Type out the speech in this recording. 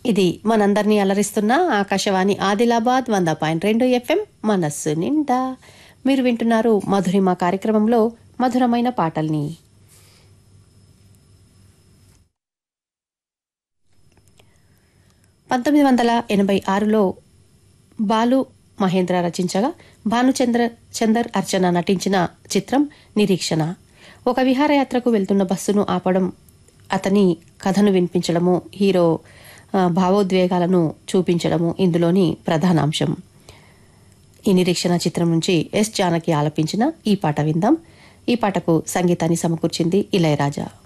ఇది మనందరినీ అలరిస్తున్న ఆకాశవాణి ఆదిలాబాద్ వంద పాయింట్ రెండు ఎఫ్ఎం మనస్సు నిండా మీరు వింటున్నారు మధురిమ కార్యక్రమంలో మధురమైన పాటల్ని పంతొమ్మిది వందల ఎనభై ఆరులో బాలు మహేంద్ర రచించగా భానుచంద్ర చందర్ అర్చన నటించిన చిత్రం నిరీక్షణ ఒక విహారయాత్రకు వెళ్తున్న బస్సును ఆపడం అతని కథను వినిపించడము హీరో ఆ, భావోద్వేగాలను చూపించడము ఇందులోని ప్రధానాంశం ఈ నిరీక్షణ చిత్రం నుంచి ఎస్ జానకి ఆలపించిన ఈ పాట విందాం ఈ పాటకు సంగీతాన్ని సమకూర్చింది ఇళయరాజా